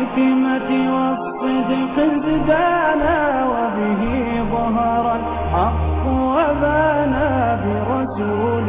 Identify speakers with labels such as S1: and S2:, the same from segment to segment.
S1: بالحكمة والصدق ازدانا وبه ظهر الحق وبانا برسول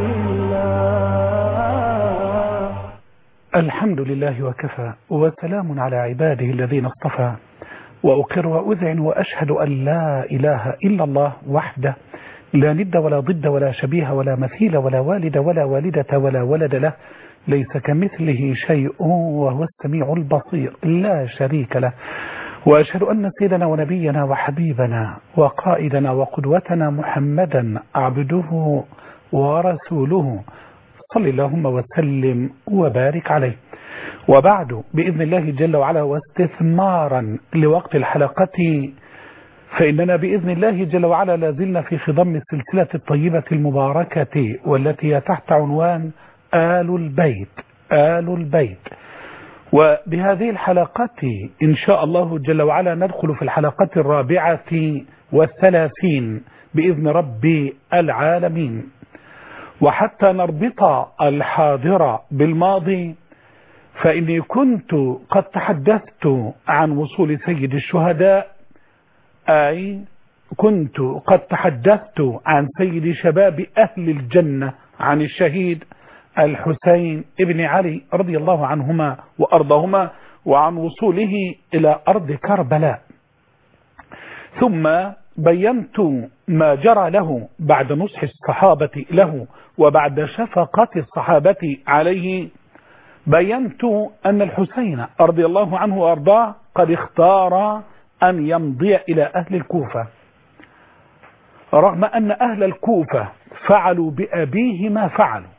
S1: الله
S2: الحمد لله وكفى وسلام على عباده الذين اصطفى وأقر وأذعن وأشهد أن لا إله إلا الله وحده لا ند ولا ضد ولا شبيه ولا مثيل ولا والد ولا والدة ولا ولد له ليس كمثله شيء وهو السميع البصير لا شريك له وأشهد أن سيدنا ونبينا وحبيبنا وقائدنا وقدوتنا محمدا عبده ورسوله صل اللهم وسلم وبارك عليه وبعد بإذن الله جل وعلا واستثمارا لوقت الحلقة فإننا بإذن الله جل وعلا لازلنا في خضم السلسلة الطيبة المباركة والتي هي تحت عنوان آل البيت آل البيت وبهذه الحلقة إن شاء الله جل وعلا ندخل في الحلقة الرابعة والثلاثين بإذن رب العالمين وحتى نربط الحاضر بالماضي فإني كنت قد تحدثت عن وصول سيد الشهداء أي كنت قد تحدثت عن سيد شباب أهل الجنة عن الشهيد الحسين ابن علي رضي الله عنهما وأرضهما وعن وصوله إلى أرض كربلاء ثم بينت ما جرى له بعد نصح الصحابة له وبعد شفقة الصحابة عليه بينت أن الحسين رضي الله عنه وأرضاه قد اختار أن يمضي إلى أهل الكوفة رغم أن أهل الكوفة فعلوا بأبيه ما فعلوا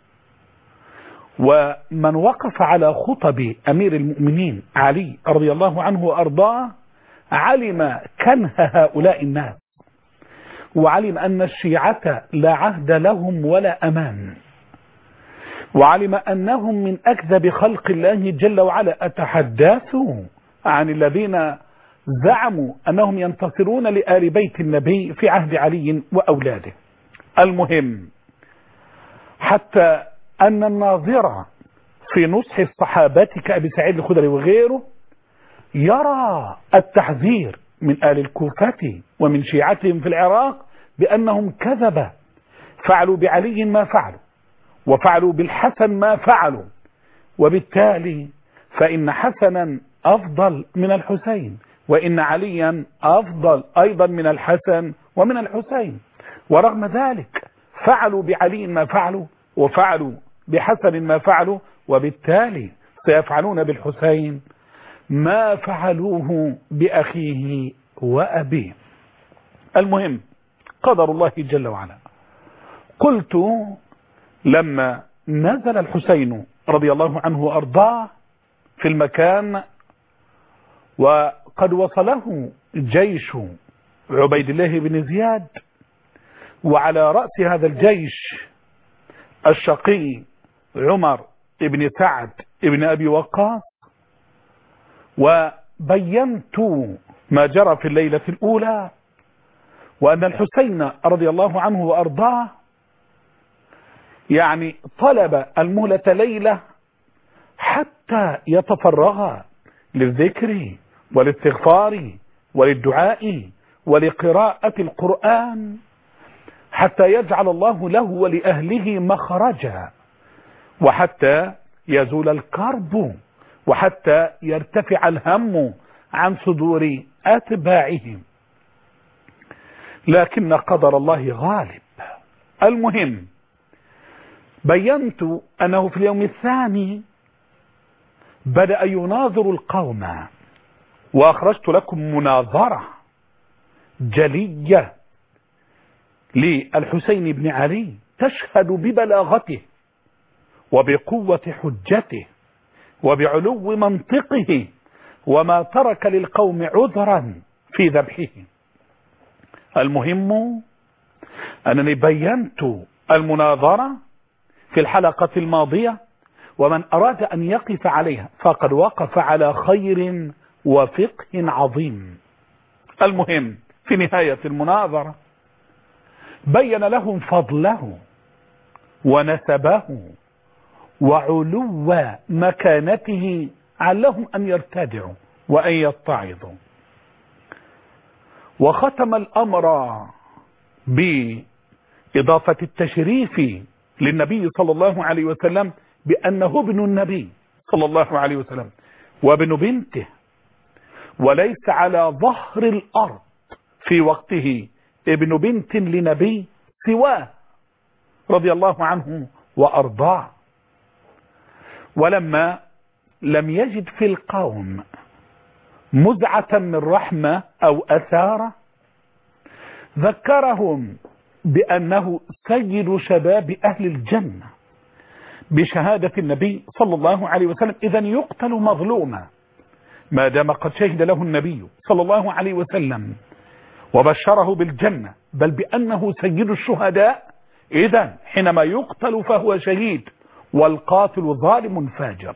S2: ومن وقف على خطب أمير المؤمنين علي رضي الله عنه وأرضاه علم كنه هؤلاء الناس وعلم أن الشيعة لا عهد لهم ولا أمان وعلم أنهم من أكذب خلق الله جل وعلا أتحدثوا عن الذين زعموا أنهم ينتصرون لآل بيت النبي في عهد علي وأولاده المهم حتى أن الناظر في نصح الصحابة كأبي سعيد الخدري وغيره يرى التحذير من آل الكوفة ومن شيعتهم في العراق بأنهم كذبة فعلوا بعلي ما فعلوا وفعلوا بالحسن ما فعلوا وبالتالي فإن حسنا أفضل من الحسين وإن عليا أفضل أيضا من الحسن ومن الحسين ورغم ذلك فعلوا بعلي ما فعلوا وفعلوا بحسن ما فعلوا وبالتالي سيفعلون بالحسين ما فعلوه بأخيه وأبيه المهم قدر الله جل وعلا قلت لما نزل الحسين رضي الله عنه وأرضاه في المكان وقد وصله جيش عبيد الله بن زياد وعلى رأس هذا الجيش الشقي عمر بن سعد بن أبي وقاص وبينت ما جرى في الليلة الأولى وأن الحسين رضي الله عنه وأرضاه يعني طلب المهلة ليلة حتى يتفرغ للذكر والاستغفار وللدعاء ولقراءة القرآن حتى يجعل الله له ولأهله مخرجا وحتى يزول الكرب وحتى يرتفع الهم عن صدور أتباعهم لكن قدر الله غالب المهم بينت أنه في اليوم الثاني بدأ يناظر القوم وأخرجت لكم مناظرة جلية للحسين بن علي تشهد ببلاغته وبقوة حجته وبعلو منطقه وما ترك للقوم عذرا في ذبحه المهم أنني بينت المناظرة في الحلقة الماضية ومن أراد أن يقف عليها فقد وقف على خير وفقه عظيم المهم في نهاية المناظرة بين لهم فضله ونسبه وعلو مكانته علهم أن يرتدعوا وأن يتعظوا وختم الأمر بإضافة التشريف للنبي صلى الله عليه وسلم بأنه ابن النبي صلى الله عليه وسلم وابن بنته وليس على ظهر الأرض في وقته ابن بنت لنبي سواه رضي الله عنه وأرضاه ولما لم يجد في القوم مزعة من رحمة أو أثارة ذكرهم بأنه سيد شباب أهل الجنة بشهادة النبي صلى الله عليه وسلم إذا يقتل مظلوما ما دام قد شهد له النبي صلى الله عليه وسلم وبشره بالجنة بل بأنه سيد الشهداء إذا حينما يقتل فهو شهيد والقاتل ظالم فاجر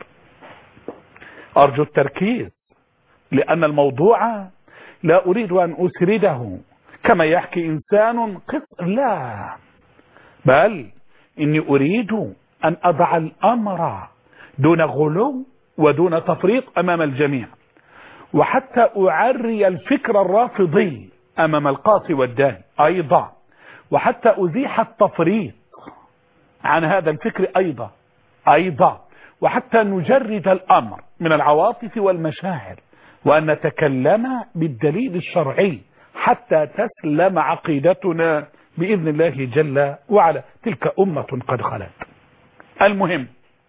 S2: أرجو التركيز لأن الموضوع لا أريد أن أسرده كما يحكي إنسان قص لا بل إني أريد أن أضع الأمر دون غلو ودون تفريط أمام الجميع وحتى أعري الفكر الرافضي أمام القاصي والداني أيضا وحتى أزيح التفريط عن هذا الفكر أيضا أيضا وحتى نجرد الأمر من العواطف والمشاعر وأن نتكلم بالدليل الشرعي حتى تسلم عقيدتنا بإذن الله جل وعلا تلك أمة قد خلت المهم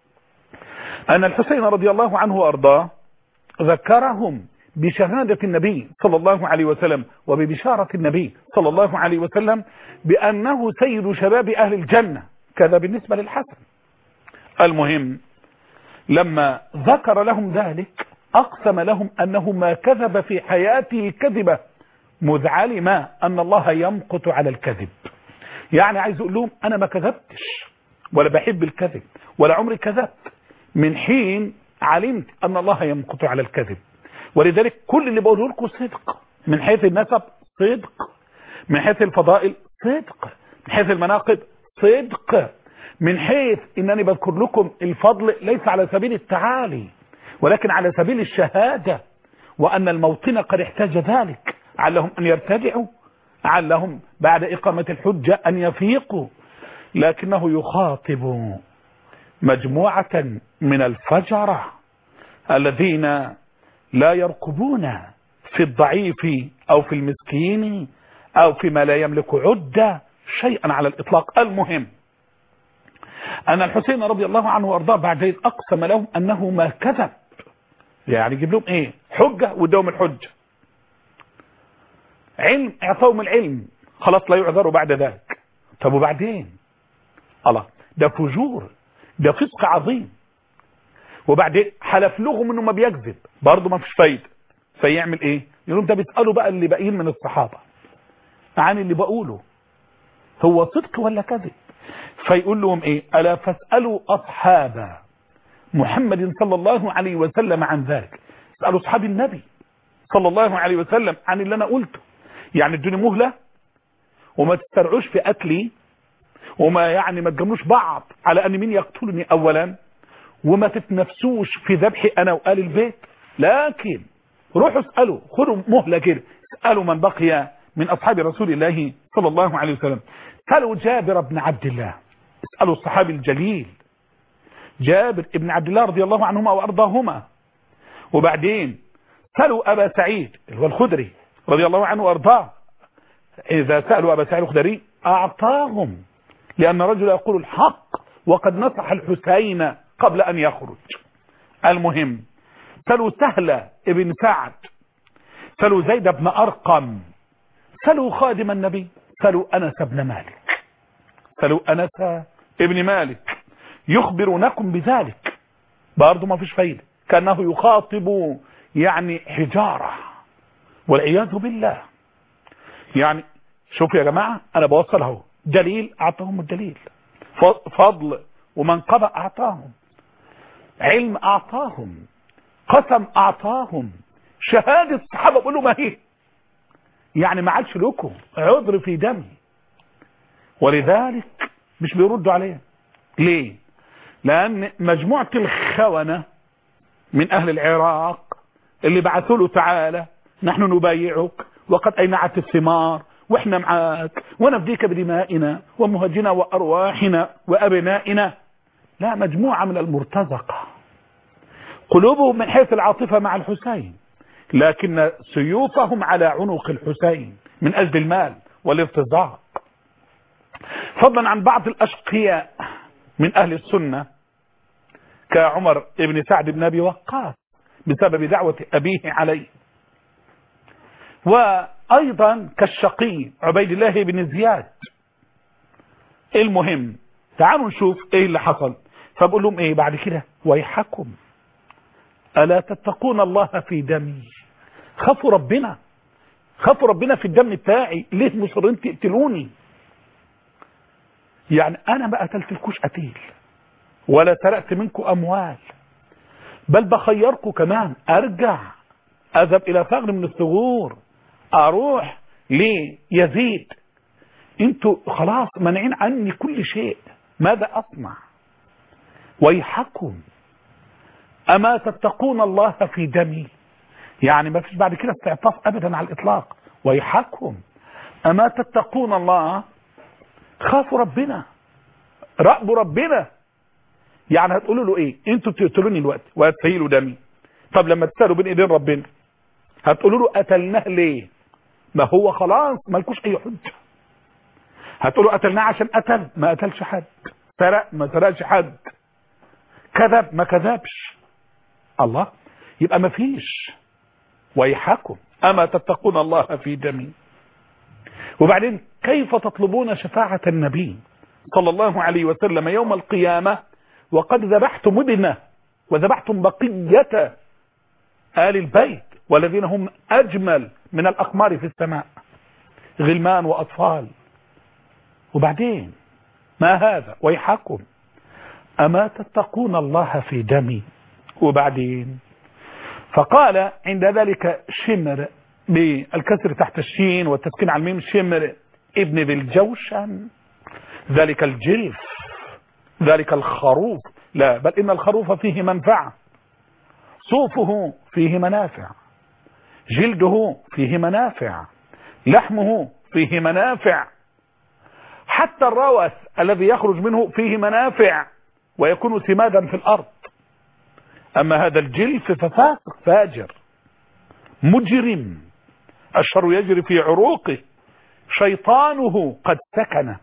S2: أن الحسين رضي الله عنه وأرضاه ذكرهم بشهادة النبي صلى الله عليه وسلم وببشارة النبي صلى الله عليه وسلم بأنه سيد شباب أهل الجنة كذا بالنسبة للحسن المهم لما ذكر لهم ذلك أقسم لهم أنه ما كذب في حياته كذبة مذ علم أن الله يمقت على الكذب يعني عايز أقول لهم أنا ما كذبتش ولا بحب الكذب ولا عمري كذبت من حين علمت أن الله يمقت على الكذب ولذلك كل اللي بقوله لكم صدق من حيث النسب صدق من حيث الفضائل صدق من حيث المناقب صدق من حيث انني بذكر لكم الفضل ليس على سبيل التعالي ولكن على سبيل الشهادة وان الموطن قد احتاج ذلك علهم ان يرتدعوا علهم بعد اقامة الحجة ان يفيقوا لكنه يخاطب مجموعة من الفجرة الذين لا يرقبون في الضعيف او في المسكين او فيما لا يملك عدة شيئا على الاطلاق المهم أن الحسين رضي الله عنه وأرضاه بعد ذلك أقسم لهم أنه ما كذب يعني يجيب لهم إيه حجة وادهم الحجة علم اعطاهم العلم خلاص لا يعذروا بعد ذلك طب وبعدين الله ده فجور ده فسق عظيم وبعدين حلف لهم انه ما بيكذب برضه ما فيش فايده فيعمل ايه يقول انت بتسالوا بقى اللي باقيين من الصحابه عن اللي بقوله هو صدق ولا كذب فيقول لهم ايه الا فاسالوا اصحاب محمد صلى الله عليه وسلم عن ذلك اسالوا اصحاب النبي صلى الله عليه وسلم عن اللي انا قلته يعني ادوني مهله وما تسترعوش في قتلي وما يعني ما تجملوش بعض على ان مين يقتلني اولا وما تتنفسوش في ذبحي انا وآل البيت لكن روحوا اسالوا خذوا مهله كده اسالوا من بقي من اصحاب رسول الله صلى الله عليه وسلم اسالوا جابر بن عبد الله اسالوا الصحابي الجليل جابر بن عبد الله رضي الله عنهما وارضاهما وبعدين سالوا ابا سعيد هو الخدري رضي الله عنه وارضاه اذا سالوا ابا سعيد الخدري اعطاهم لان الرجل يقول الحق وقد نصح الحسين قبل ان يخرج المهم سالوا سهل ابن سعد سالوا زيد بن ارقم سالوا خادم النبي سالوا انس بن مالك سالوا انس ابن مالك يخبرونكم بذلك برضه ما فيش فايده كانه يخاطب يعني حجاره والعياذ بالله يعني شوفوا يا جماعه انا بوصل اهو دليل اعطاهم الدليل فضل ومنقبه اعطاهم علم اعطاهم قسم اعطاهم شهاده الصحابه بيقولوا ما هي يعني ما عادش لكم عذر في دمي ولذلك مش بيردوا عليه ليه لان مجموعه الخونه من اهل العراق اللي بعثوا له تعالى نحن نبايعك وقد أينعت الثمار واحنا معاك ونفديك بدمائنا ومهجنا وأرواحنا وأبنائنا لا مجموعة من المرتزقة قلوبهم من حيث العاطفة مع الحسين لكن سيوفهم على عنق الحسين من أجل المال والارتزاق فضلا عن بعض الأشقياء من أهل السنة كعمر بن سعد بن أبي وقاص بسبب دعوة أبيه عليه وأيضا كالشقي عبيد الله بن زياد المهم تعالوا نشوف ايه اللي حصل فبقول لهم ايه بعد كده ويحكم ألا تتقون الله في دمي خافوا ربنا خافوا ربنا في الدم بتاعي ليه مصرين تقتلوني يعني انا ما قتلتلكوش قتيل ولا سرقت منكم اموال بل بخيركم كمان ارجع اذهب الى ثغر من الثغور اروح ليزيد انتوا خلاص منعين عني كل شيء ماذا اصنع ويحكم اما تتقون الله في دمي يعني ما فيش بعد كده استعطاف ابدا على الاطلاق ويحكم اما تتقون الله خافوا ربنا راقبوا ربنا يعني هتقولوا له ايه انتوا بتقتلوني الوقت وهتسيلوا دمي طب لما تسالوا بين ايدين ربنا هتقولوا له قتلناه ليه ما هو خلاص مالكوش اي حجه هتقولوا قتلناه عشان قتل ما قتلش حد سرق ما سرقش حد كذب ما كذبش الله يبقى ما فيش ويحكم اما تتقون الله في دمي وبعدين كيف تطلبون شفاعة النبي صلى الله عليه وسلم يوم القيامة وقد ذبحتم ابنه وذبحتم بقية آل البيت والذين هم أجمل من الأقمار في السماء غلمان وأطفال وبعدين ما هذا ويحكم أما تتقون الله في دمي وبعدين فقال عند ذلك شمر بالكسر تحت الشين والتسكين على الميم شمر ابن ذي الجوشن ذلك الجلف ذلك الخروف لا بل إن الخروف فيه منفعة صوفه فيه منافع جلده فيه منافع لحمه فيه منافع حتى الروث الذي يخرج منه فيه منافع ويكون سمادا في الأرض أما هذا الجلف ففاسق فاجر مجرم الشر يجري في عروقه شيطانه قد سكن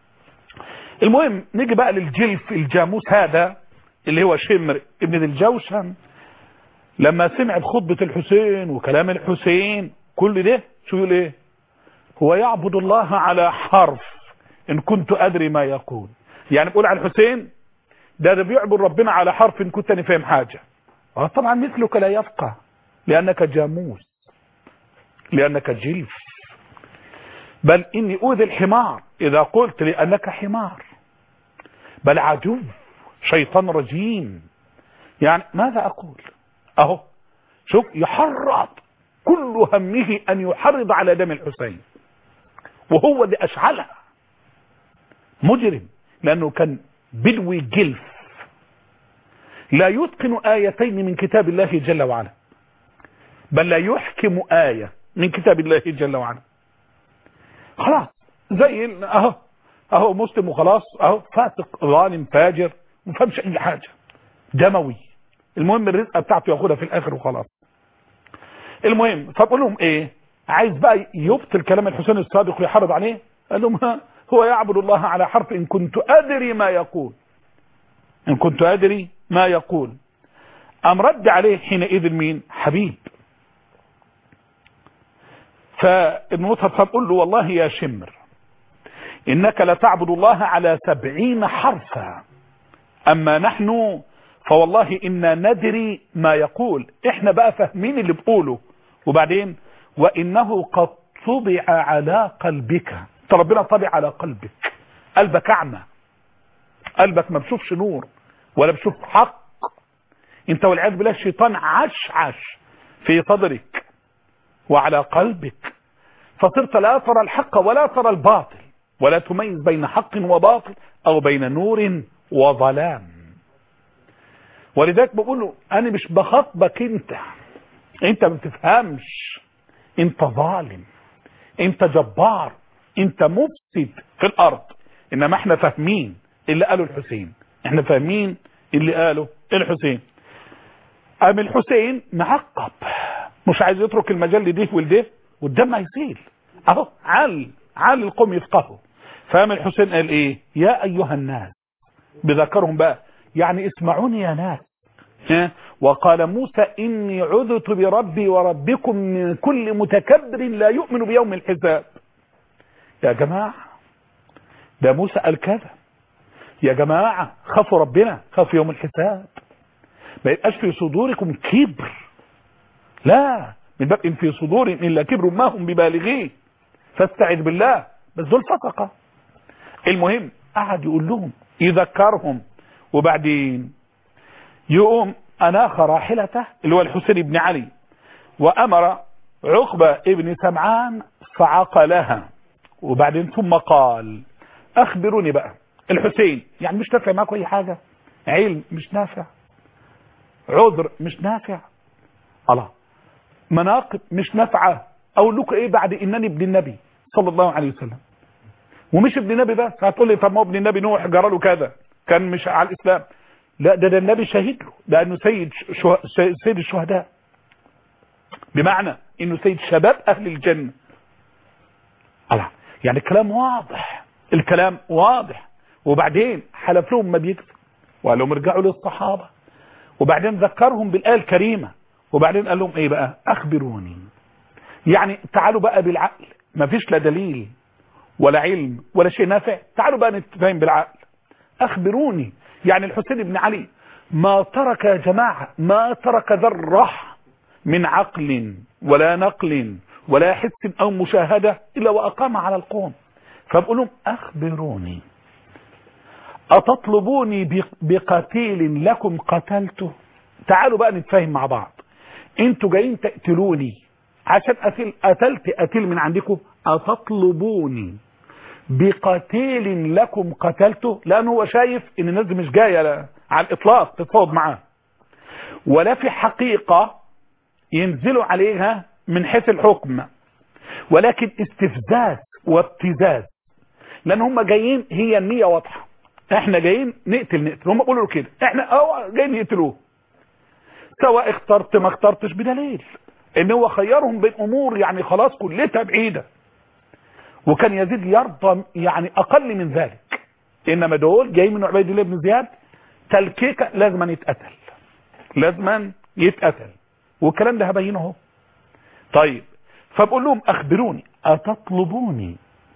S2: المهم نيجي بقى للجلف الجاموس هذا اللي هو شمر ابن الجوشن لما سمع بخطبة الحسين وكلام الحسين كل ده شو يقول ايه هو يعبد الله على حرف ان كنت ادري ما يقول يعني بقول على الحسين ده, ده بيعبد ربنا على حرف ان كنت انا فاهم حاجة اه طبعا مثلك لا يفقه لانك جاموس لانك جلف بل اني اوذي الحمار اذا قلت لانك حمار بل عدو شيطان رجيم يعني ماذا اقول اهو شوف يحرض كل همه ان يحرض على دم الحسين وهو اللي اشعلها مجرم لانه كان بدوي جلف لا يتقن آيتين من كتاب الله جل وعلا بل لا يحكم آية من كتاب الله جل وعلا خلاص زي اهو اهو مسلم وخلاص اهو فاسق ظالم فاجر ما فهمش اي حاجة دموي المهم الرزقه بتاعته ياخدها في الاخر وخلاص المهم فبقول لهم ايه عايز بقى يبطل كلام الحسين الصادق ويحرض عليه قال لهم ها هو يعبد الله على حرف ان كنت ادري ما يقول ان كنت ادري ما يقول ام رد عليه حينئذ مين حبيب فابن مطهر فبقول له والله يا شمر انك لتعبد الله على سبعين حرفا اما نحن فوالله إنا ندري ما يقول احنا بقى فاهمين اللي بقوله وبعدين وإنه قد طبع على قلبك انت ربنا طبع على قلبك قلبك أعمى قلبك ما بشوفش نور ولا بشوف حق انت والعياذ بالله الشيطان عشعش في صدرك وعلى قلبك فصرت لا ترى الحق ولا ترى الباطل ولا تميز بين حق وباطل او بين نور وظلام ولذلك بقول له انا مش بخاطبك انت انت ما بتفهمش انت ظالم انت جبار انت مفسد في الارض انما احنا فاهمين اللي قاله الحسين احنا فاهمين اللي قاله الحسين قام الحسين معقب مش عايز يترك المجال لده ولده والدم هيسيل اهو عال عال القوم يفقهوا فقام الحسين قال ايه يا ايها الناس بذكرهم بقى يعني اسمعوني يا ناس ها؟ وقال موسى إني عذت بربي وربكم من كل متكبر لا يؤمن بيوم الحساب يا جماعة ده موسى قال كذا يا جماعة خافوا ربنا خافوا يوم الحساب ما يبقاش في صدوركم كبر لا من باب إن في صدورهم إلا كبر ما هم ببالغيه فاستعذ بالله بس دول فسقة المهم قعد يقول لهم يذكرهم وبعدين يقوم أناخ راحلته اللي هو الحسين بن علي وأمر عقبة ابن سمعان فعقلها وبعدين ثم قال أخبروني بقى الحسين يعني مش نافع معكم أي حاجة علم مش نافع عذر مش نافع الله مناقب مش نافعة أقول لكم إيه بعد إنني ابن النبي صلى الله عليه وسلم ومش ابن النبي بس هتقول لي طب ما هو ابن النبي نوح جرى له كذا كان مش على الإسلام لا ده, ده النبي شهيد له لأنه سيد شو... سيد الشهداء بمعنى انه سيد شباب اهل الجنة الله يعني الكلام واضح الكلام واضح وبعدين حلف لهم ما بيكذب وقال لهم ارجعوا للصحابة وبعدين ذكرهم بالآية الكريمة وبعدين قال لهم ايه بقى اخبروني يعني تعالوا بقى بالعقل ما فيش لا دليل ولا علم ولا شيء نافع تعالوا بقى نتفاهم بالعقل اخبروني يعني الحسين بن علي ما ترك يا جماعة ما ترك ذرة من عقل ولا نقل ولا حس أو مشاهدة إلا وأقام على القوم فبقول لهم أخبروني أتطلبوني بقتيل لكم قتلته تعالوا بقى نتفاهم مع بعض انتوا جايين تقتلوني عشان أتل قتلت قتيل من عندكم أتطلبوني بقتيل لكم قتلته لأنه هو شايف ان الناس دي مش جاية على الإطلاق تتفاوض معاه ولا في حقيقة ينزلوا عليها من حيث الحكم ولكن استفزاز وابتزاز لأن هم جايين هي النية واضحة احنا جايين نقتل نقتل هم بيقولوا كده احنا اه جايين يقتلوه سواء اخترت ما اخترتش بدليل ان هو خيرهم بين امور يعني خلاص كلتها بعيده وكان يزيد يرضى يعني اقل من ذلك انما دول جاي من عبيد الله بن زياد تلكيكة لازم يتقتل لازم يتقتل والكلام ده هبينه اهو طيب فبقول لهم اخبروني اتطلبوني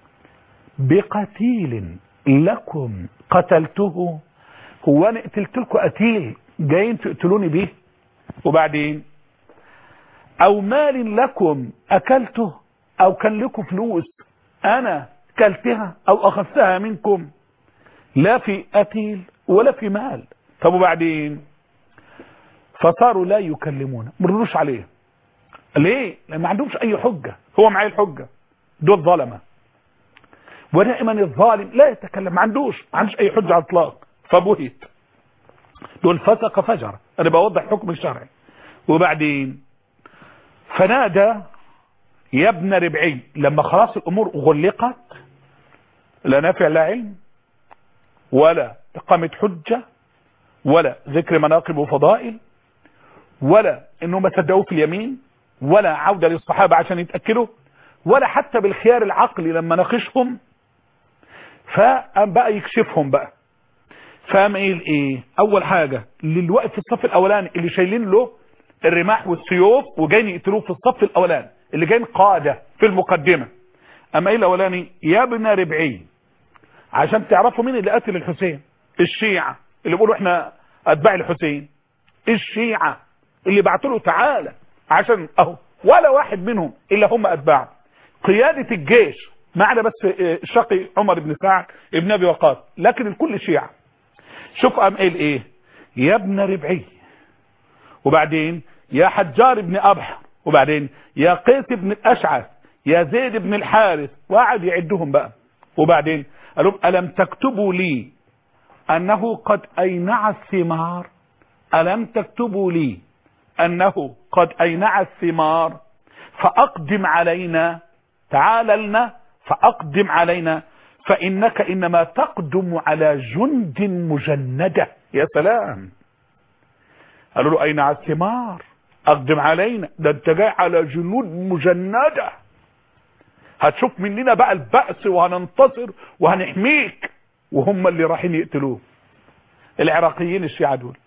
S2: بقتيل لكم قتلته هو انا قتلت لكم قتيل جايين تقتلوني بيه وبعدين او مال لكم اكلته او كان لكم فلوس انا كلتها او اخذتها منكم لا في قتيل ولا في مال طب وبعدين فصاروا لا يكلمون مرنوش عليه ليه لان ما عندهمش اي حجة هو معاه الحجة دول ظلمة ودائما الظالم لا يتكلم ما عندوش ما عندوش اي حجة على الاطلاق فبهت دول فسق فجر انا بوضح حكم الشرعي وبعدين فنادى يا ابن ربعي لما خلاص الامور غلقت لا نافع لا علم ولا اقامة حجة ولا ذكر مناقب وفضائل ولا انهم صدقوه في اليمين ولا عودة للصحابة عشان يتأكدوا ولا حتى بالخيار العقلي لما ناقشهم فقام بقى يكشفهم بقى فقام قايل ايه اول حاجة اللي واقف في الصف الاولاني اللي شايلين له الرماح والسيوف وجايين يقتلوه في الصف الاولاني اللي جايين قادة في المقدمة اما ايه الاولاني يا ابن ربعي عشان تعرفوا مين اللي قتل الحسين الشيعة اللي بيقولوا احنا اتباع الحسين الشيعة اللي بعتوا له تعالى عشان اهو ولا واحد منهم الا هم اتباعه قيادة الجيش ما عدا بس الشقي عمر بن سعد ابن ابي وقاص لكن الكل شيعة شوف قام قال ايه يا ابن ربعي وبعدين يا حجار بن ابحر وبعدين يا قيس بن الاشعث يا زيد بن الحارث وقعد يعدهم بقى وبعدين قال لهم ألم تكتبوا لي أنه قد أينع الثمار ألم تكتبوا لي أنه قد أينع الثمار فأقدم علينا تعال لنا فأقدم علينا فإنك إنما تقدم على جند مجندة يا سلام قالوا له أين على الثمار أقدم علينا ده أنت جاي على جنود مجندة هتشوف مننا بقى البأس وهننتصر وهنحميك وهم اللي رايحين يقتلوه العراقيين الشيعة دول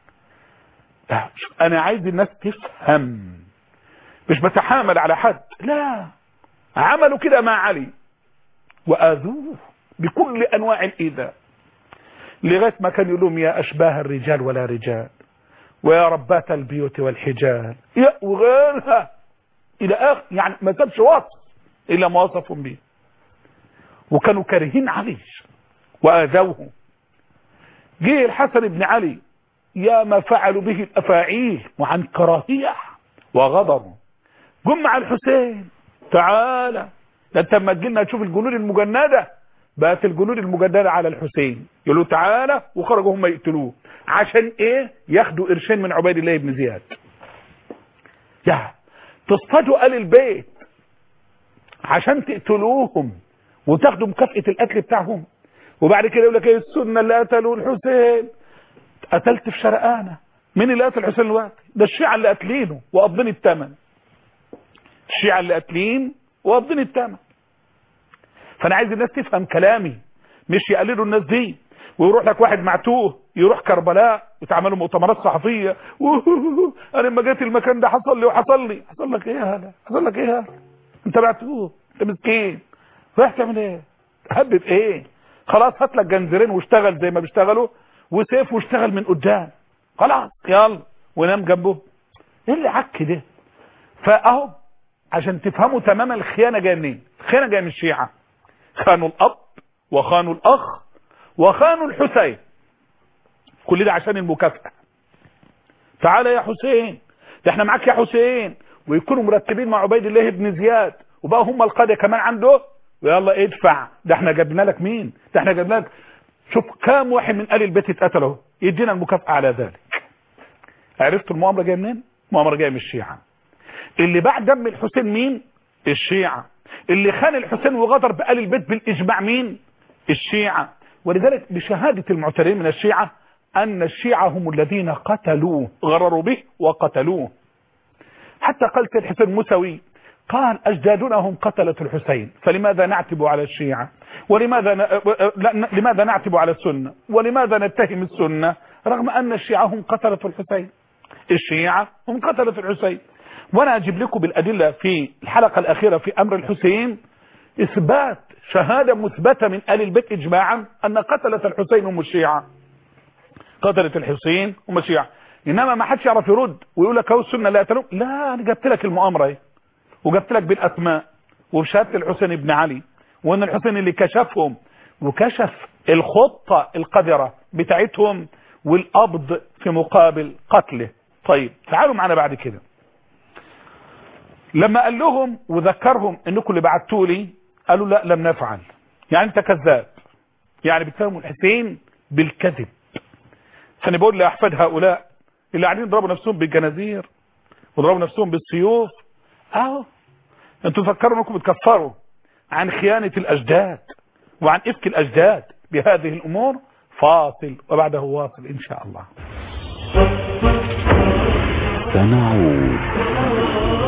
S2: أنا عايز الناس تفهم مش بتحامل على حد لا عملوا كده مع علي وآذوه بكل أنواع الإيذاء لغاية ما كان يقول لهم يا أشباه الرجال ولا رجال ويا ربات البيوت والحجال يا وغيرها إلى آخر يعني ما سابش وصف إلا ما وصفهم به وكانوا كارهين علي وآذوه جه الحسن بن علي يا ما فعلوا به الأفاعيل وعن كراهية وغضب جم مع الحسين تعالى ده انت اما تجينا تشوف الجنود المجندة بقت الجنود المجندة على الحسين يقولوا تعالى وخرجوا هم يقتلوه عشان ايه ياخدوا قرشين من عبيد الله بن زياد يا تصطادوا آل البيت عشان تقتلوهم وتاخدوا مكافأة القتل بتاعهم وبعد كده يقول لك ايه السنة اللي قتلوا الحسين قتلت في شرقانة مين اللي قتل الحسين الوقت ده الشيعة اللي قاتلينه وقبضين الثمن الشيعة اللي قاتلين وقبضين الثمن فانا عايز الناس تفهم كلامي مش يقلدوا الناس دي ويروح لك واحد معتوه يروح كربلاء وتعملوا مؤتمرات صحفية انا لما جيت المكان ده حصل لي وحصل لي حصل لك ايه هذا حصل لك ايه هذا انت معتوه انت مسكين رايح تعمل ايه تهبب ايه خلاص هات لك جنزيرين واشتغل زي ما بيشتغلوا وسيف واشتغل من قدام خلاص يلا ونام جنبه ايه اللي عك ده فاهو عشان تفهموا تماما الخيانه جايه منين الخيانه جايه من الشيعه خانوا الاب وخانوا الاخ وخانوا الحسين كل ده عشان المكافاه تعالى يا حسين ده احنا معاك يا حسين ويكونوا مرتبين مع عبيد الله بن زياد وبقى هم القاده كمان عنده ويلا ادفع ده احنا جبنا لك مين ده احنا جبنا لك شوف كام واحد من آل البيت اتقتل اهو يدينا المكافأة على ذلك عرفتوا المؤامرة جايه منين المؤامرة جايه من الشيعة اللي بعد دم الحسين مين الشيعة اللي خان الحسين وغدر بآل البيت بالإجماع مين الشيعة ولذلك بشهادة المعترين من الشيعة أن الشيعة هم الذين قتلوه غرروا به وقتلوه حتى قال سيد حسين موسوي قال أجدادنا هم قتلة الحسين فلماذا نعتب على الشيعة ولماذا ن... لماذا نعتب على السنة ولماذا نتهم السنة رغم أن الشيعة هم قتلة الحسين الشيعة هم قتلة الحسين وأنا أجيب لكم بالأدلة في الحلقة الأخيرة في أمر الحسين إثبات شهادة مثبتة من آل البيت إجماعا أن قتلة الحسين هم الشيعة قتلة الحسين هم الشيعة إنما ما حدش يعرف يرد ويقول لك هو السنة لا يتلون لا أنا جبت لك المؤامرة اهي وجبت لك بالأسماء وبشهادة الحسين بن علي وان الحسين اللي كشفهم وكشف الخطة القذرة بتاعتهم والقبض في مقابل قتله طيب تعالوا معنا بعد كده لما قال لهم وذكرهم انكم اللي بعتوا لي قالوا لا لم نفعل يعني انت كذاب يعني بيتهموا الحسين بالكذب فانا بقول لاحفاد هؤلاء اللي قاعدين يضربوا نفسهم بالجنازير ويضربوا نفسهم بالسيوف اهو انتوا تفكروا انكم بتكفروا عن خيانة الأجداد وعن إفك الأجداد بهذه الأمور فاصل وبعده واصل إن شاء الله
S3: سنعود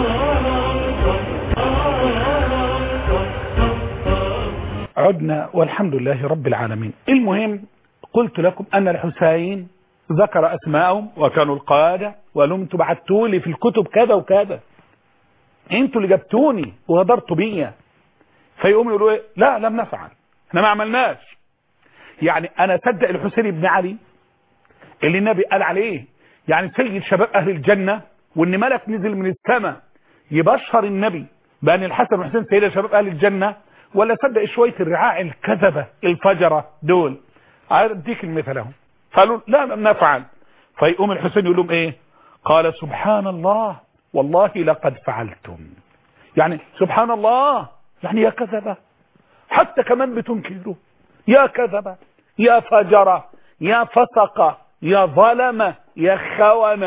S2: عدنا والحمد لله رب العالمين المهم قلت لكم أن الحسين ذكر أسماءهم وكانوا القادة وقالوا انتوا بعتوا لي في الكتب كذا وكذا انتوا اللي جبتوني وغدرتوا بيا فيقوموا يقولوا ايه لا لم نفعل احنا ما عملناش يعني انا صدق الحسين بن علي اللي النبي قال عليه يعني سيد شباب اهل الجنة وان ملك نزل من السماء يبشر النبي بان الحسن والحسين سيد شباب اهل الجنة ولا صدق شوية الرعاع الكذبة الفجرة دول اديك المثل اهو قالوا لا لم نفعل فيقوم الحسين يقول لهم ايه قال سبحان الله والله لقد فعلتم يعني سبحان الله يعني يا كذبة حتى كمان بتنكروا يا كذبة يا فجرة يا فسقة يا ظلمة يا خونة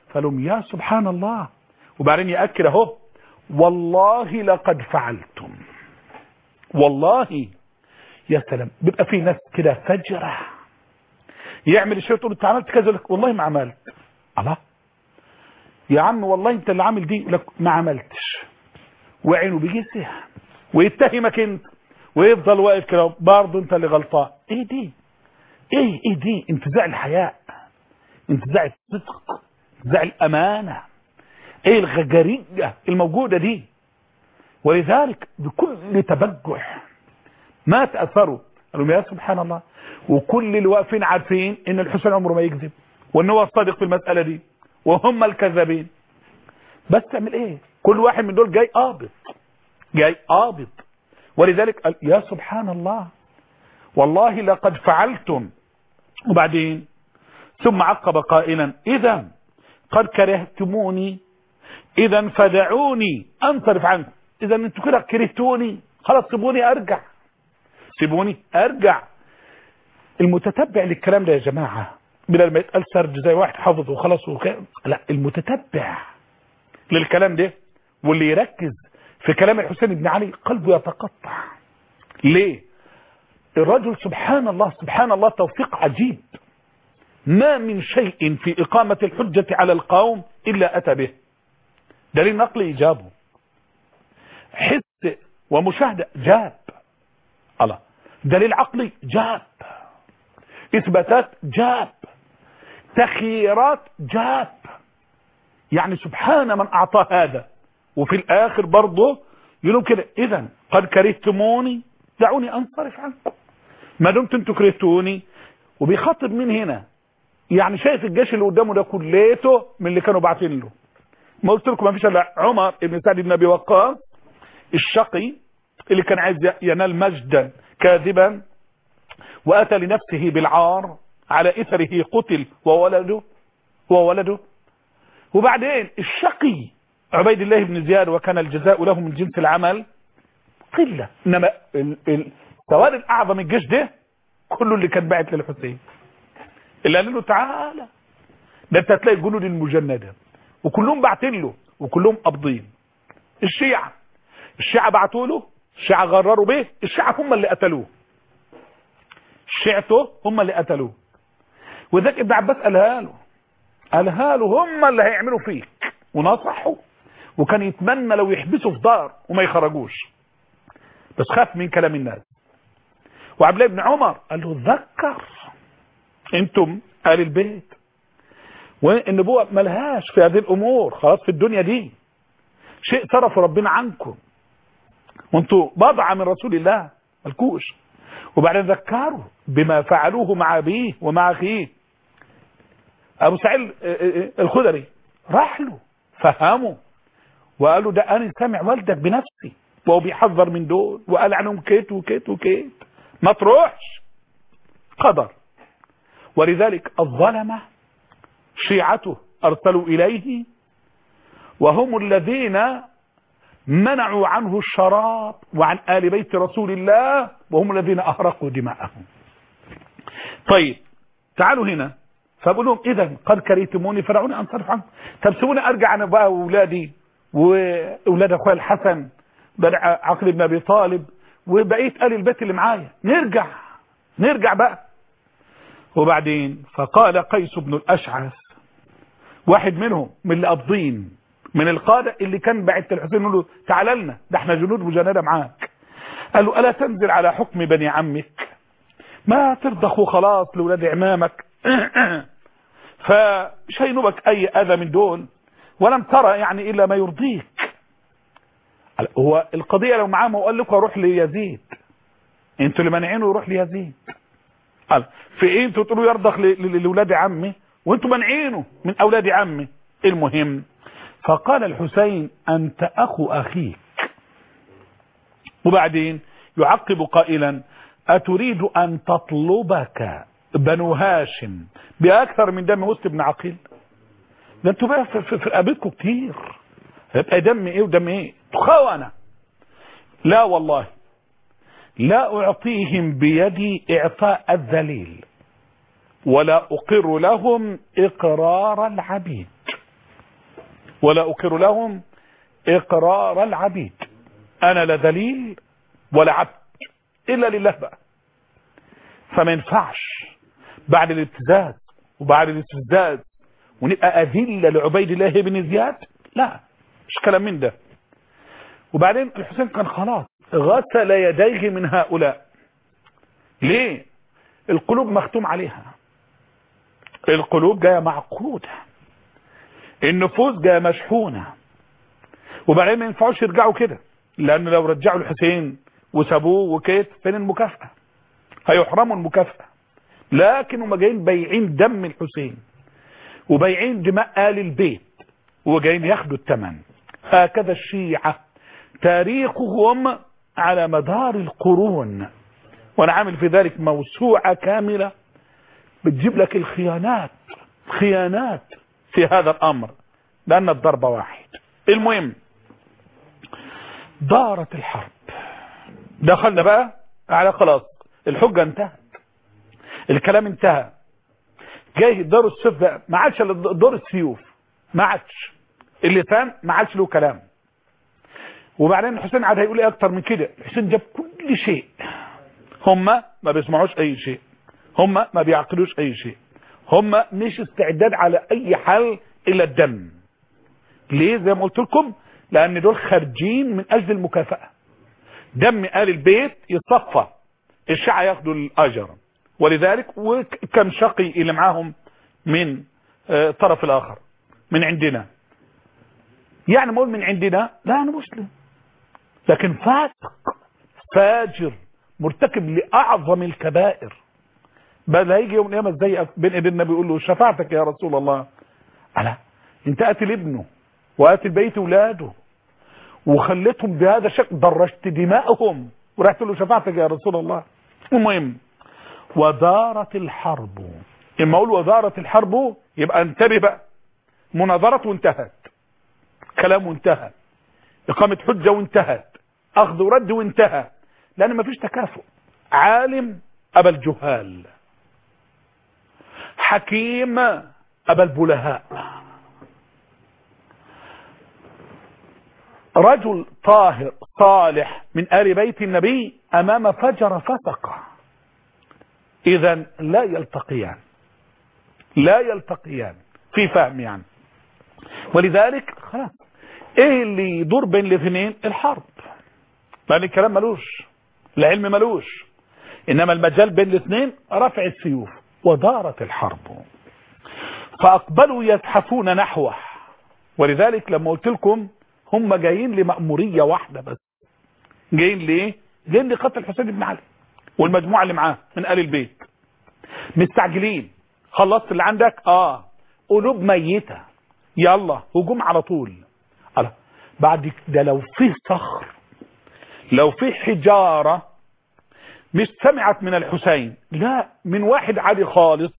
S2: فلهم يا سبحان الله وبعدين يأكد اهو والله لقد فعلتم والله يا سلام بيبقى في ناس كده فجرة يعمل الشيء تقول انت عملت كذا لك والله ما عملت الله يا عم والله انت اللي عامل دي لك ما عملتش وعينه بيجسها ويتهمك انت ويفضل واقف كده برضه انت اللي غلطان ايه دي ايه ايه دي انتزاع الحياء انتزاع الصدق انتزاع الامانه ايه الغجريه الموجوده دي ولذلك بكل تبجح ما تاثروا قالوا يا سبحان الله وكل اللي واقفين عارفين ان الحسين عمره ما يكذب وان هو الصادق في المساله دي وهم الكذابين بس تعمل ايه كل واحد من دول جاي قابض جاي قابض ولذلك قال يا سبحان الله والله لقد فعلتم وبعدين ثم عقب قائلا اذا قد كرهتموني اذا فدعوني انصرف عنكم اذا انتوا كده كرهتوني خلاص سيبوني ارجع سيبوني ارجع المتتبع للكلام ده يا جماعة بدل ما يتقال سرد زي واحد حافظ وخلاص وكلام لا المتتبع للكلام ده واللي يركز في كلام الحسين بن علي قلبه يتقطع ليه الرجل سبحان الله سبحان الله توفيق عجيب ما من شيء في إقامة الحجة على القوم إلا أتى به دليل نقلي إجابه حس ومشاهدة جاب الله دليل عقلي جاب إثباتات جاب تخييرات جاب يعني سبحان من أعطى هذا وفي الآخر برضه يقولون كده إذا قد كرهتموني دعوني أنصرف عنكم ما دمت انتوا كرهتوني وبيخاطب مين هنا يعني شايف الجيش اللي قدامه ده كليته من اللي كانوا باعتين له ما قلت لكم ما فيش الا عمر بن سعد بن ابي وقاص الشقي اللي كان عايز ينال مجدا كاذبا واتى لنفسه بالعار على اثره قتل وولده وولده وبعدين الشقي عبيد الله بن زياد وكان الجزاء له من جنس العمل قله انما السواد الاعظم الجيش ده كله اللي كان باعت للحسين اللي قال له تعالى ده انت هتلاقي الجنود المجنده وكلهم باعتين له وكلهم قابضين الشيعة الشيعة بعتوا له الشيعة غرروا به الشيعة هم اللي قتلوه شيعته هم اللي قتلوه وذاك ابن عباس قالها له قالها له هم اللي هيعملوا فيك ونصحوا وكان يتمنى لو يحبسوا في دار وما يخرجوش بس خاف من كلام الناس وعبد الله بن عمر قال له ذكر انتم آل البيت والنبوة ملهاش في هذه الأمور خلاص في الدنيا دي شيء صرف ربنا عنكم وانتوا بضعة من رسول الله ملكوش وبعدين ذكروا بما فعلوه مع أبيه ومع أخيه أبو سعيد الخدري راح له فهمه وقالوا ده أنا سامع والدك بنفسي وهو بيحذر من دول وقال عنهم كيت وكيت وكيت ما تروحش قدر ولذلك الظلمة شيعته أرسلوا إليه وهم الذين منعوا عنه الشراب وعن آل بيت رسول الله وهم الذين أهرقوا دماءهم طيب تعالوا هنا فبقول لهم إذا قد كرهتموني فرعوني أنصرف عنكم طب سيبوني أرجع أنا بقى وأولادي وأولاد أخويا الحسن عقل بن أبي طالب وبقيت آل البيت اللي معايا نرجع نرجع بقى وبعدين فقال قيس بن الأشعث واحد منهم من اللي قابضين من القادة اللي كان بعت الحسين يقول له تعال لنا ده احنا جنود مجندة معاك قال له ألا تنزل على حكم بني عمك ما ترضخوا خلاص لولاد عمامك فمش هينوبك أي أذى من دول ولم ترى يعني إلا ما يرضيك هو القضية لو معاه ما قال لكم اروح ليزيد انتوا اللي مانعينه يروح ليزيد قال في ايه انتوا تقولوا يرضخ لاولاد عمي وانتوا مانعينه من اولاد عمي المهم فقال الحسين انت اخو اخيك وبعدين يعقب قائلا اتريد ان تطلبك بنو هاشم باكثر من دم مسلم بن عقيل ده انتوا بقى في, في, في رقبتكم كتير هيبقى دم ايه ودم ايه خونه لا والله لا اعطيهم بيدي اعطاء الذليل ولا اقر لهم اقرار العبيد ولا أقر لهم إقرار العبيد أنا لا دليل ولا عبد إلا لله بقى فما ينفعش بعد الابتزاز وبعد الاستفزاز ونبقى أذلة لعبيد الله بن زياد لا مش كلام من ده وبعدين الحسين كان خلاص غسل يديه من هؤلاء ليه القلوب مختوم عليها القلوب جاية معقودة النفوس جاية مشحونة وبعدين ما ينفعوش يرجعوا كده لأن لو رجعوا الحسين وسابوه وكيت فين المكافأة هيحرموا المكافأة لكن هم جايين بايعين دم الحسين وبايعين دماء آل البيت وجايين ياخدوا الثمن هكذا الشيعة تاريخهم على مدار القرون وانا عامل في ذلك موسوعة كاملة بتجيب لك الخيانات خيانات في هذا الامر لان الضربة واحد المهم دارت الحرب دخلنا بقى على خلاص الحجة انتهت الكلام انتهى جاي دار السيف بقى ما عادش دور السيوف ما عادش اللسان ما عادش له كلام وبعدين الحسين عاد هيقول ايه اكتر من كده الحسين جاب كل شيء هم ما بيسمعوش اي شيء هم ما بيعقلوش اي شيء هم مش استعداد على اي حل الا الدم ليه زي ما قلت لكم لان دول خارجين من اجل المكافأة دم آل البيت يتصفى الشيعة ياخدوا الاجر ولذلك وكم شقي اللي معاهم من الطرف الاخر من عندنا يعني مقول من عندنا لا انا مسلم لكن فاسق فاجر مرتكب لاعظم الكبائر بل هيجي يوم القيامه ازاي بين ايدين النبي يقول له شفاعتك يا رسول الله الا انت قاتل ابنه وقاتل بيت اولاده وخليتهم بهذا الشكل درجت دماءهم ورحت له شفاعتك يا رسول الله المهم ودارت الحرب اما اقول ودارت الحرب يبقى انتبه بقى مناظرة وانتهت كلام وانتهى اقامة حجة وانتهت اخذ ورد وانتهى لان مفيش تكافؤ عالم ابا الجهال حكيم ابا البلهاء رجل طاهر صالح من آل بيت النبي أمام فجر فسق إذا لا يلتقيان لا يلتقيان في فهم يعني ولذلك خلاص ايه اللي يدور بين الاثنين الحرب لان الكلام ملوش العلم ملوش انما المجال بين الاثنين رفع السيوف ودارت الحرب فاقبلوا يزحفون نحوه ولذلك لما قلت لكم هم جايين لمأمورية واحدة بس جايين ليه جايين لقتل الحسين بن علي والمجموعة اللي معاه من آل البيت مستعجلين خلصت اللي عندك اه قلوب ميتة يلا هجوم على طول ألا. بعد ده لو فيه صخر لو فيه حجارة مش سمعت من الحسين لا من واحد عادي خالص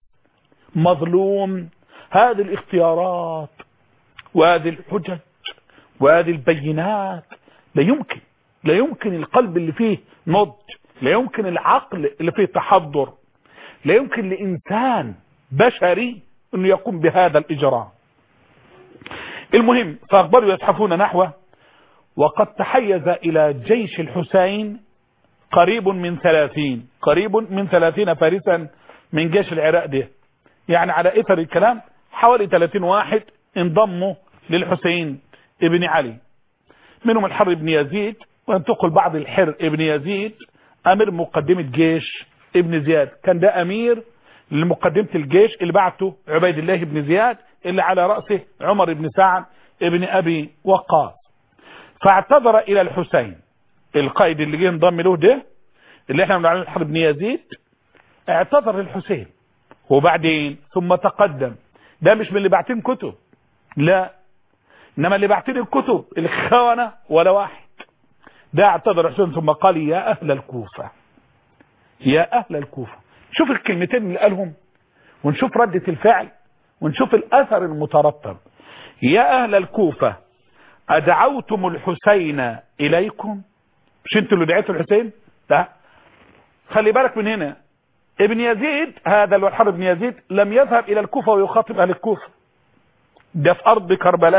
S2: مظلوم هذه الاختيارات وهذه الحجج وهذه البينات لا يمكن لا يمكن القلب اللي فيه نضج لا يمكن العقل اللي فيه تحضر لا يمكن لإنسان بشري أنه يقوم بهذا الإجراء المهم فأخبروا يزحفون نحوه وقد تحيز إلى جيش الحسين قريب من ثلاثين قريب من ثلاثين فارسا من جيش العراق ده يعني على إثر الكلام حوالي 30 واحد انضموا للحسين ابن علي منهم الحر بن يزيد وانتقل بعض الحر ابن يزيد امير مقدمة جيش ابن زياد كان ده امير لمقدمة الجيش اللي بعته عبيد الله بن زياد اللي على رأسه عمر بن سعد ابن ابي وقاص فاعتذر الى الحسين القائد اللي جه انضم له ده اللي احنا بنقول عليه الحر بن يزيد اعتذر للحسين وبعدين ثم تقدم ده مش من اللي باعتين كتب لا انما اللي باعتين الكتب الخونة ولا واحد ده اعتذر الحسين ثم قال يا اهل الكوفة يا اهل الكوفة شوف الكلمتين اللي قالهم ونشوف ردة الفعل ونشوف الاثر المترتب يا اهل الكوفة ادعوتم الحسين اليكم مش انتوا اللي دعيتوا الحسين لا خلي بالك من هنا ابن يزيد هذا الوحر ابن يزيد لم يذهب الى الكوفة ويخاطب اهل الكوفة ده في ارض كربلاء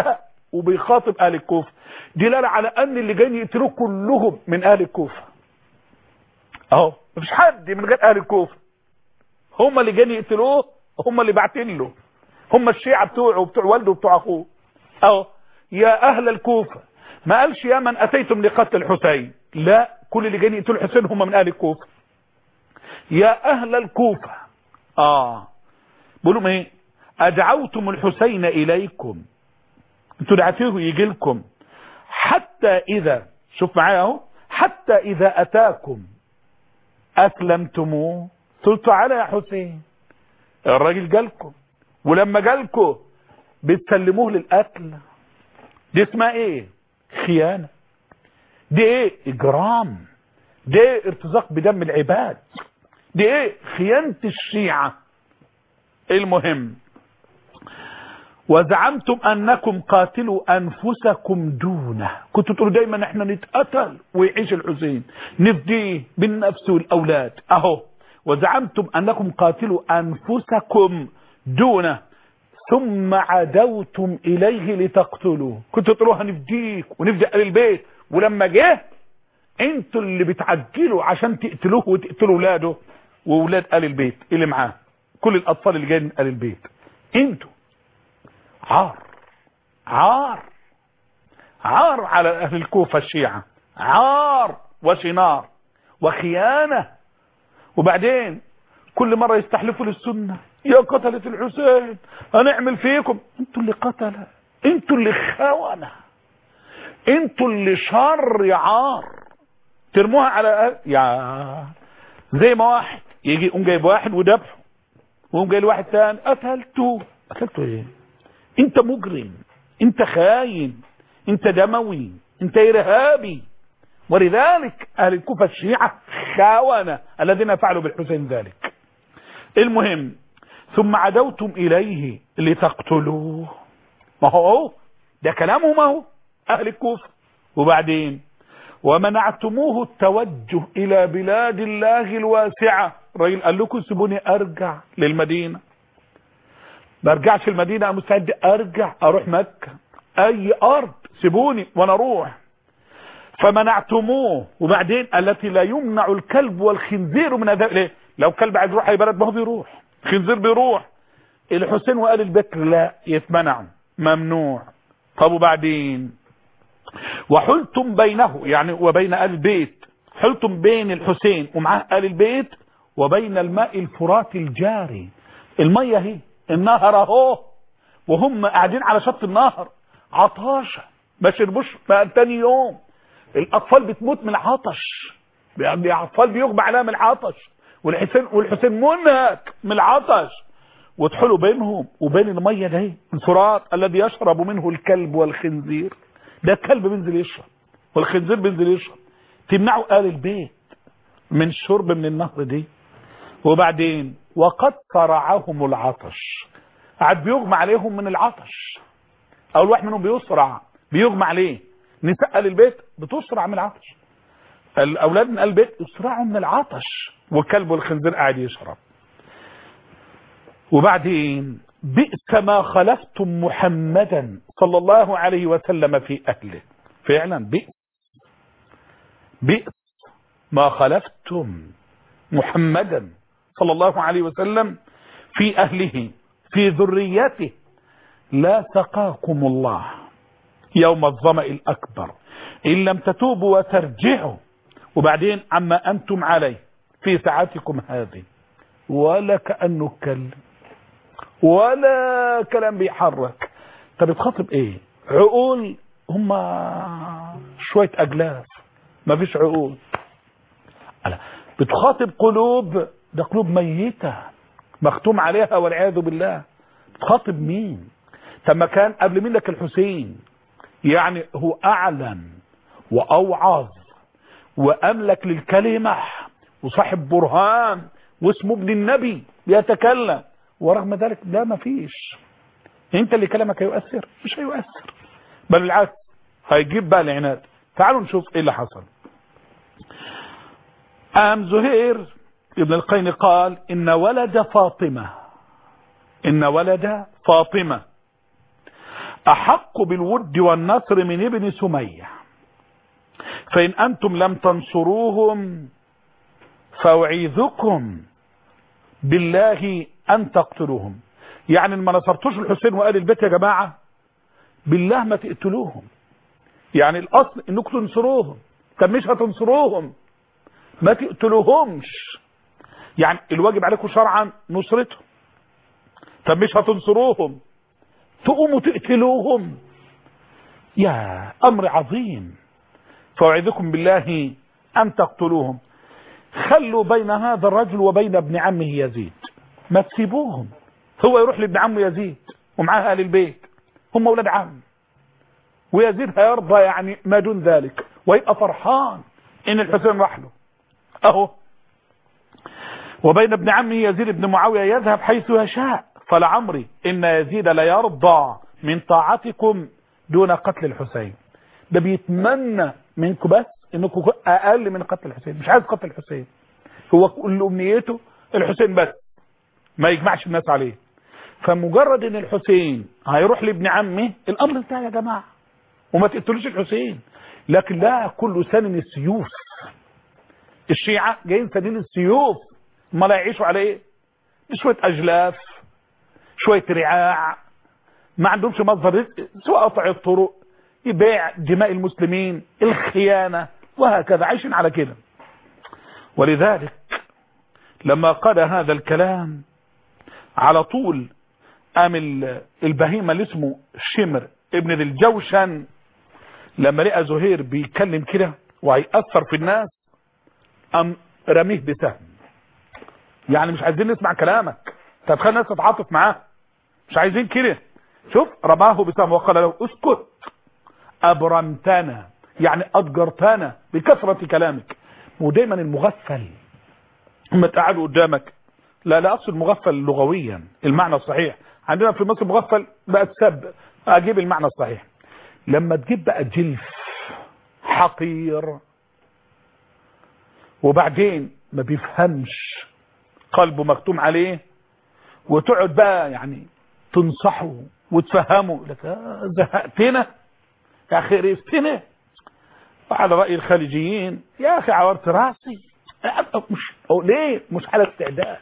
S2: وبيخاطب اهل الكوفه دلاله على ان اللي جايين يقتلوه كلهم من اهل الكوفه اهو مفيش حد من غير اهل الكوفه هم اللي جايين يقتلوه هم اللي باعتين له هم الشيعة بتوعه وبتوع والده وبتوع اخوه اهو يا اهل الكوفة ما قالش يا من اتيتم لقتل الحسين لا كل اللي جايين يقتلوا الحسين هم من اهل الكوفة يا اهل الكوفة اه بيقولوا ايه ادعوتم الحسين اليكم انتوا دعتوه يجي لكم حتى اذا شوف معايا اهو حتى اذا اتاكم اسلمتموه قلت تعالى يا حسين الراجل جالكم ولما جالكم بتسلموه للقتل دي اسمها ايه خيانة دي ايه اجرام دي ايه ارتزاق بدم العباد دي ايه خيانة الشيعة المهم وزعمتم انكم قاتلوا انفسكم دونه كنتوا تقولوا دايما احنا نتقتل ويعيش الحسين نفديه بالنفس والاولاد اهو وزعمتم انكم قاتلوا انفسكم دونه ثم عدوتم اليه لتقتلوه كنتوا تقولوا هنفديك ونفدي اهل البيت ولما جه انتوا اللي بتعجلوا عشان تقتلوه وتقتلوا ولاده واولاد اهل البيت اللي معاه كل الاطفال اللي جايين من اهل البيت انتوا عار عار عار على اهل الكوفه الشيعه عار وشنار وخيانه وبعدين كل مرة يستحلفوا للسنة يا قتلة الحسين هنعمل فيكم انتوا اللي قتلة انتوا اللي خونة انتوا اللي شر يا عار ترموها على يا زي ما واحد يجي يقوم جايب واحد وذبحه ويقوم جايب واحد ثاني قتلته قتلته ايه انت مجرم انت خاين انت دموي انت ارهابي ولذلك اهل الكوفة الشيعة خاونة الذين فعلوا بالحسين ذلك المهم ثم عدوتم اليه لتقتلوه ما هو ده كلامهم اهو اهل الكوفة وبعدين ومنعتموه التوجه الى بلاد الله الواسعة الراجل قال لكم سيبوني ارجع للمدينة ما ارجعش المدينة مستعد ارجع اروح مكة اي ارض سيبوني وانا اروح فمنعتموه وبعدين التي لا يمنع الكلب والخنزير من هذا ليه لو كلب عايز يروح اي بلد ما هو بيروح خنزير بيروح الحسين وآل البكر لا يتمنعوا ممنوع طب وبعدين وحلتم بينه يعني وبين آل البيت حلتم بين الحسين ومعاه آل البيت وبين الماء الفرات الجاري المية هي النهر اهو وهم قاعدين على شط النهر عطاشة ما شربوش بقى تاني يوم الاطفال بتموت من العطش يعني الاطفال بيغمى عليها من العطش والحسين والحسين منهك من العطش وتحلوا بينهم وبين الميه ده الفرات الذي يشرب منه الكلب والخنزير ده الكلب بينزل يشرب والخنزير بينزل يشرب تمنعوا آل البيت من الشرب من النهر دي وبعدين وقد صرعهم العطش قعد بيغمى عليهم من العطش اول واحد منهم بيصرع بيغمى عليه نساء آل البيت بتصرع من العطش الاولاد من آل البيت يصرعوا من العطش والكلب والخنزير قاعد يشرب وبعدين بئس ما خلفتم محمدا صلى الله عليه وسلم في اهله فعلا بئس بئس ما خلفتم محمدا صلى الله عليه وسلم في اهله في ذريته لا سقاكم الله يوم الظمأ الأكبر إن لم تتوبوا وترجعوا وبعدين عما أنتم عليه في ساعتكم هذه ولا كأنه كلم ولا كلام بيحرك طب بتخاطب ايه عقول هم شوية أجلاف ما فيش عقول بتخاطب قلوب ده قلوب ميتة مختوم عليها والعياذ بالله بتخاطب مين طب ما كان قبل منك الحسين يعني هو أعلن وأوعظ وأملك للكلمة وصاحب برهان واسمه ابن النبي بيتكلم ورغم ذلك لا ما فيش انت اللي كلامك هيؤثر مش هيؤثر بل بالعكس هيجيب بقى العناد تعالوا نشوف ايه اللي حصل ام زهير ابن القين قال ان ولد فاطمة ان ولد فاطمة أحق بالود والنصر من ابن سمية فإن أنتم لم تنصروهم فأعيذكم بالله أن تقتلوهم يعني ما نصرتوش الحسين وآل البيت يا جماعة بالله ما تقتلوهم يعني الأصل إنكم تنصروهم طب مش هتنصروهم ما تقتلوهمش يعني الواجب عليكم شرعا نصرتهم طب مش هتنصروهم تقوموا تقتلوهم يا أمر عظيم فأعيذكم بالله أن تقتلوهم خلوا بين هذا الرجل وبين ابن عمه يزيد ما تسيبوهم هو يروح لابن عمه يزيد ومعاه أهل البيت هم أولاد عم ويزيد هيرضى يعني ما دون ذلك ويبقى فرحان إن الحسين راح له أهو وبين ابن عمه يزيد بن معاوية يذهب حيث يشاء فلعمري إن يزيد ليرضى من طاعتكم دون قتل الحسين ده بيتمنى منكم بس انكم اقل من قتل الحسين مش عايز قتل الحسين هو كل امنيته الحسين بس ما يجمعش الناس عليه فمجرد ان الحسين هيروح لابن عمه الامر انتهى يا جماعه وما تقتلوش الحسين لكن لا كل سن السيوف الشيعة جايين سنين السيوف ما لا يعيشوا على ايه شوية اجلاف شوية رعاع ما عندهمش مصدر رزق سواء قطع الطرق بيع دماء المسلمين الخيانة وهكذا عايشين على كده ولذلك لما قال هذا الكلام على طول قام البهيمة اللي اسمه شمر ابن ذي الجوشن لما لقى زهير بيتكلم كده وهيأثر في الناس قام رميه بسهم يعني مش عايزين نسمع كلامك طب خلي الناس تتعاطف معاه مش عايزين كده شوف رماه بسهم وقال له اسكت ابرمتنا يعني اضجرتنا بكثرة كلامك ودايما المغفل لما تقعدوا قدامك لا لا اقصد مغفل لغويا المعنى الصحيح عندنا في مصر مغفل بقى تسب اجيب المعنى الصحيح لما تجيب بقى جلف حقير وبعدين ما بيفهمش قلبه مكتوم عليه وتقعد بقى يعني تنصحه وتفهمه لك آه زهقتنا يا اخي قرفتنا وعلى رأي الخليجيين يا اخي عورت راسي مش أو ليه مش على استعداد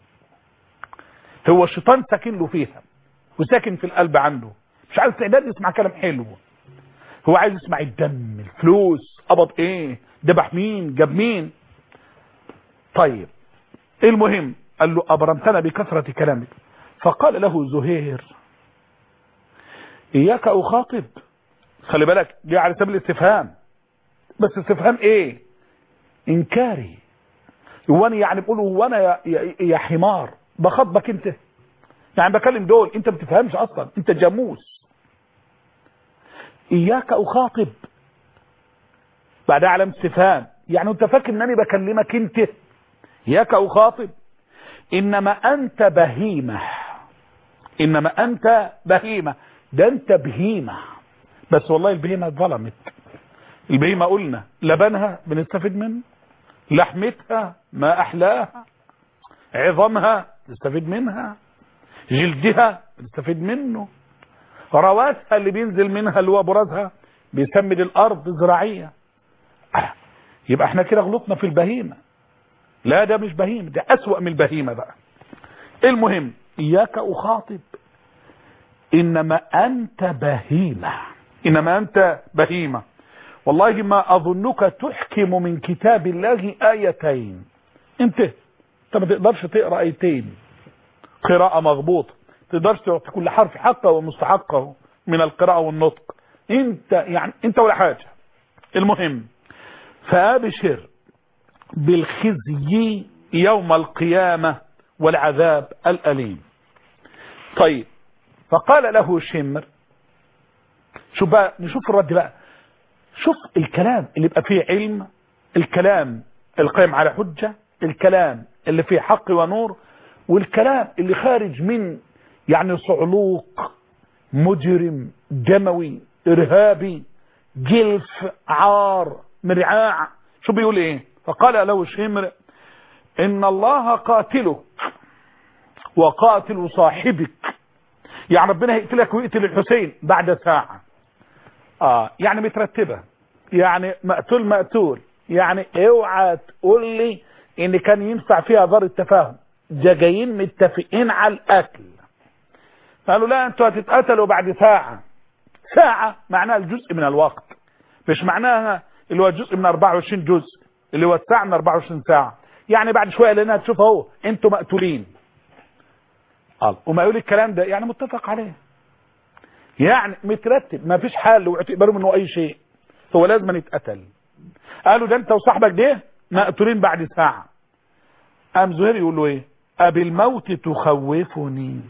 S2: هو الشيطان ساكن له فيها وساكن في القلب عنده مش على استعداد يسمع كلام حلو هو عايز يسمع الدم الفلوس قبض ايه ذبح مين جاب مين طيب المهم قال له ابرمتنا بكثرة كلامك فقال له زهير اياك اخاطب خلي بالك دي على سبيل الاستفهام بس استفهام ايه انكاري هو انا يعني بقول هو انا يا, يا, يا حمار بخاطبك انت يعني بكلم دول انت ما بتفهمش اصلا انت جاموس اياك اخاطب بعدها علامه استفهام يعني انت فاكر ان انا بكلمك انت اياك اخاطب انما انت بهيمه انما انت بهيمه ده انت بهيمه بس والله البهيمه اتظلمت البهيمه قلنا لبنها بنستفيد منه لحمتها ما احلاها عظامها نستفيد منها جلدها نستفيد منه رواسها اللي بينزل منها اللي هو برازها بيسمد الارض زراعيه يبقى احنا كده غلطنا في البهيمه لا ده مش بهيمه ده اسوأ من البهيمه بقى المهم اياك اخاطب انما انت بهيمه انما انت بهيمه والله ما اظنك تحكم من كتاب الله ايتين انت انت ما تقدرش تقرا ايتين قراءه مضبوطه تقدرش تعطي كل حرف حقه ومستحقه من القراءه والنطق انت يعني انت ولا حاجه المهم فابشر بالخزي يوم القيامه والعذاب الاليم طيب فقال له شمر شوف بقى نشوف الرد بقى شوف الكلام اللي يبقى فيه علم الكلام القائم على حجة الكلام اللي فيه حق ونور والكلام اللي خارج من يعني صعلوق مجرم دموي ارهابي جلف عار مرعاع شو بيقول ايه فقال له شمر ان الله قاتلك وقاتل صاحبك يعني ربنا هيقتلك ويقتل الحسين بعد ساعة اه يعني مترتبة يعني مقتول مقتول يعني اوعى تقول لي ان كان ينفع فيها دار التفاهم ده جايين متفقين على الاكل قالوا لا انتوا هتتقتلوا بعد ساعة ساعة معناها الجزء من الوقت مش معناها اللي هو جزء من 24 جزء اللي هو الساعة من 24 ساعة يعني بعد شوية لانها تشوف اهو انتوا مقتولين قال وما يقول الكلام ده يعني متفق عليه يعني مترتب ما فيش حال واعتبروا منه اي شيء هو لازم يتقتل قالوا ده انت وصاحبك ده مقتولين بعد ساعة قام زهير يقول له ايه أبالموت تخوفني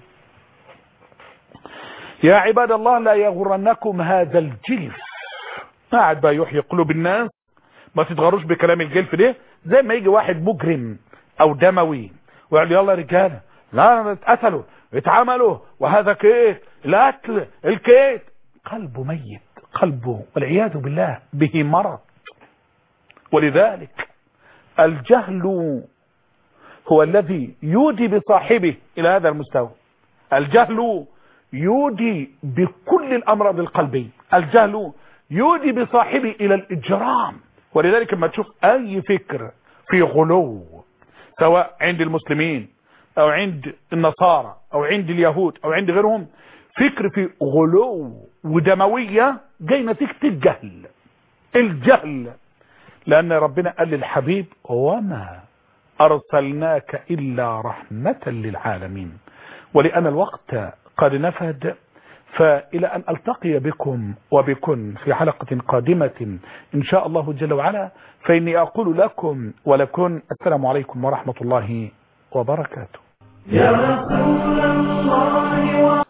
S2: يا عباد الله لا يغرنكم هذا الجلف قاعد بقى يحيي قلوب الناس ما تتغروش بكلام الجلف ده زي ما يجي واحد مجرم او دموي ويقول يلا يا رجاله لا اتقتلوا اتعملوا وهذا كيت القتل الكيت قلبه ميت قلبه والعياذ بالله به مرض ولذلك الجهل هو الذي يودي بصاحبه إلى هذا المستوى الجهل يودي بكل الأمراض القلبية الجهل يودي بصاحبه إلى الإجرام ولذلك لما تشوف أي فكر في غلو سواء عند المسلمين أو عند النصارى أو عند اليهود أو عند غيرهم فكر في غلو ودموية جاي نتيجة الجهل الجهل لأن ربنا قال للحبيب وما أرسلناك إلا رحمة للعالمين ولأن الوقت قد نفد فإلى أن ألتقي بكم وبكن في حلقة قادمة إن شاء الله جل وعلا فإني أقول لكم ولكن السلام عليكم ورحمة الله وبركاته
S1: يا رسول الله